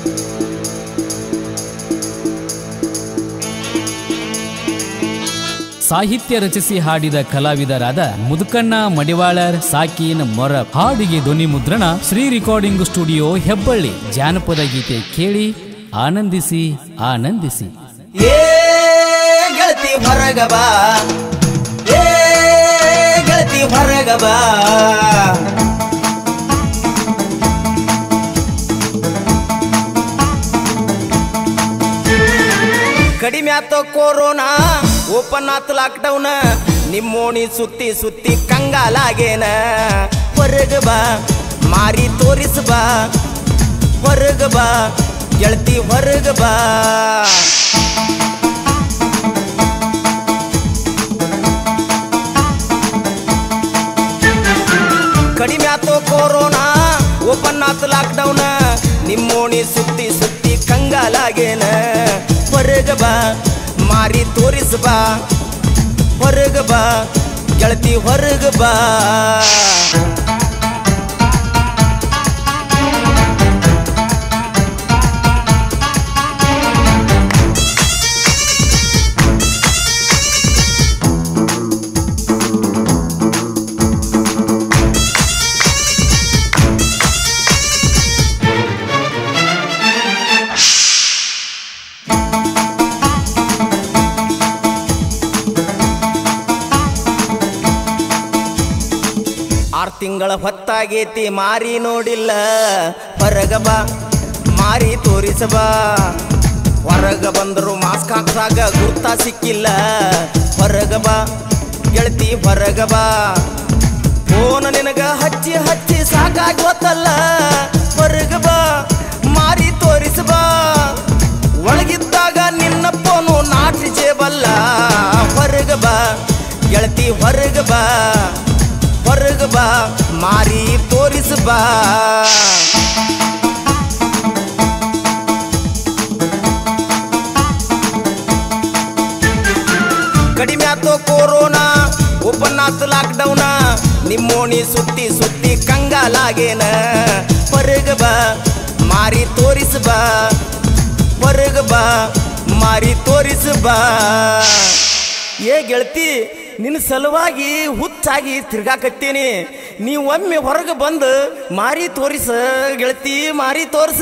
ಸಾಹಿತ್ಯ ರಚಿಸಿ ಹಾಡಿದ ಕಲಾವಿದರಾದ ಮುದುಕಣ್ಣ ಮಡಿವಾಳರ್ ಸಾಕೀನ್ ಮೊರ ಹಾಡಿಗೆ ಧ್ವನಿ ಮುದ್ರಣ ಶ್ರೀ ರೆಕಾರ್ಡಿಂಗ್ ಸ್ಟುಡಿಯೋ ಹೆಬ್ಬಳ್ಳಿ ಜಾನಪದ ಗೀತೆ ಕೇಳಿ ಆನಂದಿಸಿ ಆನಂದಿಸಿ ಏ ಗೆಳತಿ ಹೊರಗ ಬಾ ಏ ಗೆಳತಿ ಹೊರಗ ಬಾ ಕಡಿಮೆ ಆತ ಕೊರೋನಾ ಓಪನ್ ಆತ ಲಾಕ್ಡೌನ್ ನಿಮ್ಮೋಣಿ ಸುತ್ತಿ ಸುತ್ತಿ ಕಂಗಾಲಾಗೇನ ಹೊರಗ ಬಾ ಮಾರಿ ತೋರಿಸ ಬಾ ಹೊರಗ ಬಾ ಗೆಳತಿ ಹೊರಗ ಬಾ ಕಡಿಮೆ ಆತೋ ಕೊರೋನಾ ಓಪನ್ ಆತ ಲಾಕ್ಡೌನ್ ನಿಮ್ಮೋಣಿ ಸುತ್ತಿ ಸುತ್ತಿ ಕಂಗಾಲಾಗೇನ ಹೊರಗ ಬಾ ಮಾರಿ ತೋರಿಸ ಬಾ ಹೊರಗ ಬಾ ಗೆಳತಿ ಹೊರಗ ಬಾ ಆರ್ ತಿಂಗಳ ಹೊತ್ತಾಗೇತಿ ಮಾರಿ ನೋಡಿಲ್ಲ ಹೊರಗ ಬಾ ಮಾರಿ ತೋರಿಸ ಬಾ ಹೊರಗ ಬಂದರು ಮಾಸ್ಕ್ ಹಾಕ್ಸಾಗ ಗುರ್ತ ಸಿಕ್ಕಿಲ್ಲ ಹೊರಗ ಬಾ ಗೆಳತಿ ಹೊರಗ ಬಾ ಫೋನ್ ನಿನಗ ಹಚ್ಚಿ ಹಚ್ಚಿ ಸಾಕಾಗಿ ಗೊತ್ತಲ್ಲ ಹೊರಗ ಬಾ ಮಾರಿ ತೋರಿಸ ಬಾ ಒಳಗಿದ್ದಾಗ ನಿನ್ನ ಫೋನು ನಾಟಿ ಜೇಬಲ್ಲ ಹೊರಗ ಬಾ ಗೆಳತಿ ಹೊರಗ ಬಾ ಹೊರಗ ಬಾ ಮಾರಿ ತೋರಿಸ ಬಾ ಕಡಿಮೆ ಆತೋ ಕೊರೋನಾ ಓಪನ್ ಆತು ಲಾಕ್ಡೌನ ನಿಮ್ಮೋಣಿ ಸುತ್ತಿ ಸುತ್ತಿ ಕಂಗಾಲಾಗೇನ ಹೊರಗ ಬಾ ಮಾರಿ ತೋರಿಸ ಬಾ ಹೊರಗ ಬಾ ಮಾರಿ ತೋರಿಸ ಬಾ ಏ ಗೆಳತಿ ನಿನ್ನ ಸಲುವಾಗಿ ಹುಚ್ಚಾಗಿ ತಿರ್ಗಾಕತ್ತೇನಿ ನೀ ಒಮ್ಮೆ ಹೊರಗೆ ಬಂದು ಮಾರಿ ತೋರಿಸ ಗೆಳತಿ ಮಾರಿ ತೋರಿಸ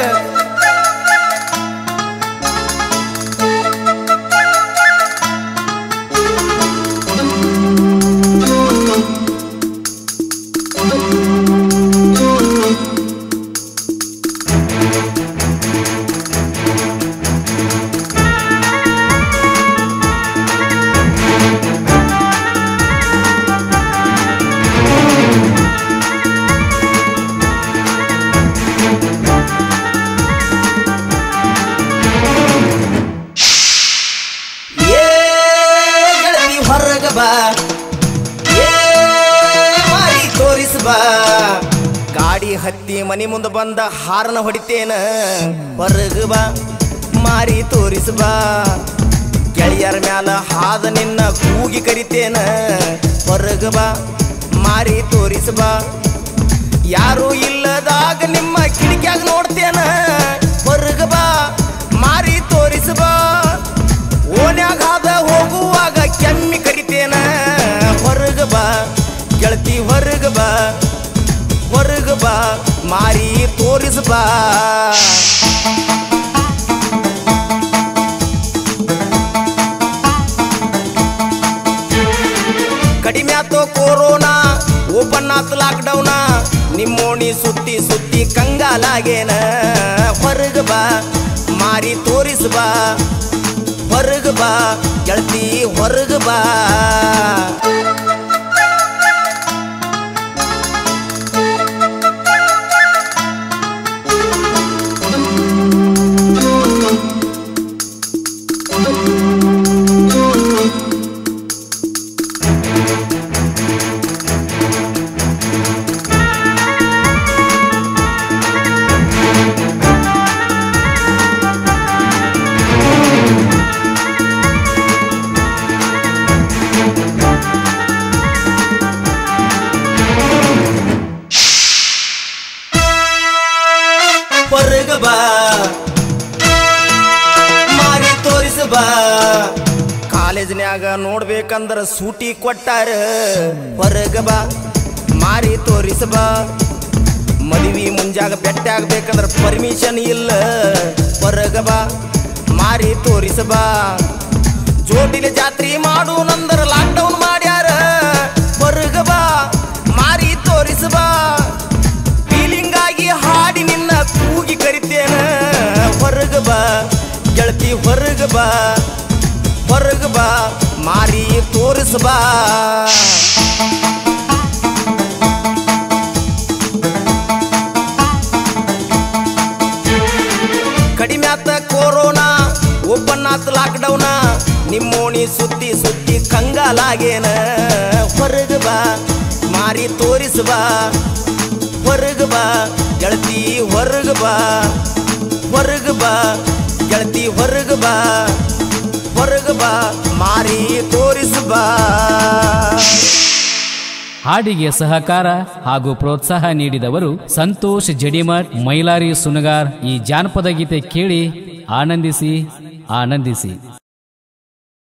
ಏ ಗೆಳತಿ ಹೊರಗ ಬಾ ಏ ಮಾರಿ ತೋರಿಸ ಬಾ ಗಾಡಿ ಹತ್ತಿ ಮನಿ ಮುಂದೆ ಬಂದ ಹಾರನ ಹೊಡಿತೇನ ಹೊರಗ ಬಾ ಮಾರಿ ತೋರಿಸ ಬಾ ಗೆಳೆಯರ ಮ್ಯಾಲ ಹಾದ ನಿನ್ನ ಕೂಗಿ ಕರಿತೇನ ಹೊರಗ ಬಾ ಮಾರಿ ತೋರಿಸ ಬಾ ಯಾರು ಇಲ್ಲದಾಗ ನಿಮ್ಮ ಕಿಡಿಕ್ಯಾಗ ನೋಡ್ತೇನ ಹೊರಗ ಬಾ ಮಾರಿ ತೋರಿಸ ಬಾ ಓನ್ಯಾಗ ಹಾದ ಹೋಗುವಾಗ ಕೆಮ್ಮಿ ಕರಿತೇನ ಹೊರಗ ಬಾ ಗೆಳತಿ ಹೊರಗ ಬಾ ಹೊರಗ ಬಾ ಮಾರಿ ತೋರಿಸ ಬಾ ಕಡಿಮೆ ಆತೋ ಕೊರೋನಾ ಓಪನ್ ಆತು ಲಾಕ್ಡೌನ ನಿಮ್ಮೋಣಿ ಸುತ್ತಿ ಸುತ್ತಿ ಕಂಗಾಲಾಗೇನ ಹೊರಗ ಬಾ ಮಾರಿ ತೋರಿಸ ಬಾ ಹೊರಗ ಬಾ ಗೆಳತಿ ಹೊರಗ ಬಾ ಬಾ ಮಾರಿ ತೋರಿಸ ಬಾ ಕಾಲೇಜ್ನ್ಯಾಗ ನೋಡ್ಬೇಕಂದ್ರ ಸೂಟಿ ಕೊಟ್ಟಾರ ಹೊರಗ ಬಾ ಮಾರಿ ತೋರಿಸ ಬಾ ಮದುವೆ ಮುಂಜಾಗ ಬೆಟ್ಟ ಆಗ್ಬೇಕಂದ್ರ ಪರ್ಮಿಷನ್ ಇಲ್ಲ ಹೊರಗ ಬಾ ಮಾರಿ ತೋರಿಸ ಬಾ ಜೋಟಿಲೆ ಜಾತ್ರೆ ಮಾಡು ನಂದರ ಲಾಕ್ಡೌನ್ ಮಾಡ್ಯಾರ ಹೊರಗ ಬಾ ಮಾರಿ ತೋರಿಸ ಬಾ ಫೀಲಿಂಗ್ ಆಗಿ ಹಾಡಿ ನಿನ್ನ ಕೂಗಿ ಕರಿತೇನ ಹೊರಗ ಬಾ ಗೆಳತಿ ಹೊರಗ ಬಾ ಹೊರಗ ಬಾ ಮಾರಿ ತೋರಿಸ ಬಾ ಕಡಿಮೆ ಆತ ಕೊರೋನಾ ಓಪನ್ ಆತ ಲಾಕ್ಡೌನ ನಿಮ್ಮೋಣಿ ಸುತ್ತಿ ಸುತ್ತಿ ಕಂಗಾಲಾಗೇನ ಹೊರಗ ಬಾ ಮಾರಿ ತೋರಿಸ ಬಾ ಹೊರಗ ಬಾ ಗೆಳತಿ ಹೊರಗ ಬಾ ಹೊರಗ ಬಾ ಗೆಳತಿ ಹೊರಗ ಬಾ ಹೊರಗ ಬಾ ಮಾರಿ ತೋರಿಸ ಬಾ ಹಾಡಿಗೆ ಸಹಕಾರ ಹಾಗೂ ಪ್ರೋತ್ಸಾಹ ನೀಡಿದವರು ಸಂತೋಷ್ ಜಡಿಮಠ್ ಮೈಲಾರಿ ಸುನಗಾರ್ ಈ ಜಾನಪದ ಗೀತೆ ಕೇಳಿ ಆನಂದಿಸಿ ಆನಂದಿಸಿ